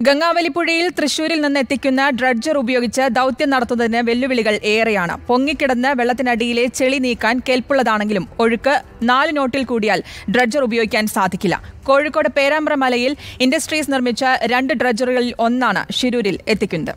ഗംഗാവലിപ്പുഴയിൽ തൃശൂരിൽ നിന്ന് എത്തിക്കുന്ന ഡ്രഡ്ജർ ഉപയോഗിച്ച് ദൗത്യം നടത്തുന്നതിന് വെല്ലുവിളികൾ ഏറെയാണ് പൊങ്ങിക്കിടന്ന് വെള്ളത്തിനടിയിലെ ചെളി നീക്കാൻ കെൽപ്പുള്ളതാണെങ്കിലും ഒഴുക്ക് നാല് നോട്ടിൽ കൂടിയാൽ ഡ്രഡ്ജർ ഉപയോഗിക്കാൻ സാധിക്കില്ല കോഴിക്കോട് പേരാമ്പ്ര മലയിൽ ഇൻഡസ്ട്രീസ് നിർമ്മിച്ച രണ്ട് ഡ്രഡ്ജറുകളിൽ ഒന്നാണ് ഷിരൂരിൽ എത്തിക്കുന്നത്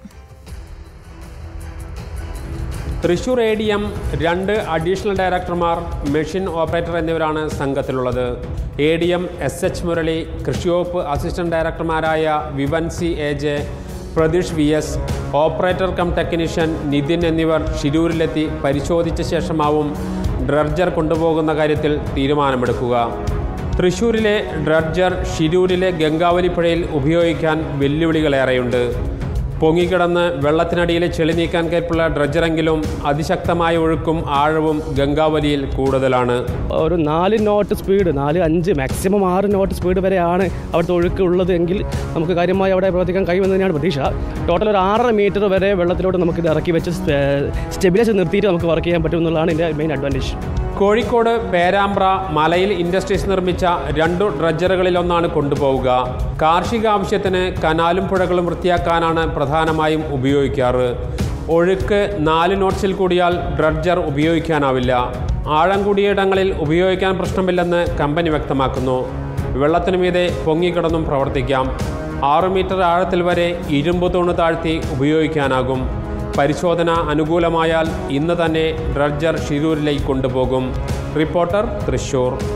തൃശൂർ എ ഡി എം രണ്ട് അഡീഷണൽ ഡയറക്ടർമാർ മെഷീൻ ഓപ്പറേറ്റർ എന്നിവരാണ് സംഘത്തിലുള്ളത് A D M S H Murali കൃഷിവകുപ്പ് അസിസ്റ്റന്റ് ഡയറക്ടർമാരായ Vivan C A J Pratheesh V S operator cum technician Nithin എന്നിവർ ഷിരൂരിലെത്തി പരിശോധിച്ച ശേഷമാവും ഡ്രഡ്ജർ കൊണ്ടുപോകുന്ന കാര്യത്തിൽ തീരുമാനമെടുക്കുക തൃശൂരിലെ ഡ്രഡ്ജർ ഷിരൂരിലെ ഗംഗാവലി പുഴയിൽ ഉപയോഗിക്കാൻ വെല്ലുവിളികളേറെയുണ്ട് പൊങ്ങിക്കിടന്ന് വെള്ളത്തിനടിയിലെ ചെളി നീക്കാൻ കെൽപ്പുള്ള ഡ്രഡ്ജറെങ്കിലും അതിശക്തമായ ഒഴുക്കും ആഴവും ഗംഗാവലിയിൽ കൂടുതലാണ് ഒരു നാല് നോട്ട് സ്പീഡ് നാല് അഞ്ച് മാക്സിമം ആറ് നോട്ട് സ്പീഡ് വരെയാണ് അവിടുത്തെ ഒഴുക്ക് ഉള്ളത് എങ്കിൽ നമുക്ക് കാര്യമായി അവിടെ പ്രവർത്തിക്കാൻ കഴിയുമെന്ന് തന്നെയാണ് പ്രതീക്ഷ ടോട്ടൽ ഒരു ആറര മീറ്റർ വരെ വെള്ളത്തിലോട്ട് നമുക്ക് ഇത് ഇറക്കി വെച്ച് സ്റ്റെബിലൈസ് നിർത്തിയിട്ട് നമുക്ക് വർക്ക് ചെയ്യാൻ പറ്റും എന്നുള്ളതാണ് ഇതിൻ്റെ മെയിൻ അഡ്വാൻറ്റേജ് കോഴിക്കോട് പേരാമ്പ്ര മലയിൽ ഇൻഡസ്ട്രീസ് നിർമ്മിച്ച രണ്ടു ഡ്രഡ്ജറുകളിലൊന്നാണ് കൊണ്ടുപോവുക കാർഷിക ആവശ്യത്തിന് കനാലും പുഴകളും വൃത്തിയാക്കാനാണ് പ്രധാനമായും ഉപയോഗിക്കാറ് ഒഴുക്ക് നാല് നോട്ട്സിൽ കൂടിയാൽ ഡ്രഡ്ജർ ഉപയോഗിക്കാനാവില്ല ആഴം കൂടിയ ഇടങ്ങളിൽ ഉപയോഗിക്കാൻ പ്രശ്നമില്ലെന്ന് കമ്പനി വ്യക്തമാക്കുന്നു വെള്ളത്തിനു മീതെ പൊങ്ങിക്കിടന്നും പ്രവർത്തിക്കാം ആറ് മീറ്റർ ആഴത്തിൽ വരെ ഇരുമ്പ് തൂണ് താഴ്ത്തി ഉപയോഗിക്കാനാകും പരിശോധന അനുകൂലമായാൽ ഇന്ന് തന്നെ ഡ്രഡ്ജർ ഷിരൂരിലേക്ക് കൊണ്ടുപോകും റിപ്പോർട്ടർ തൃശൂർ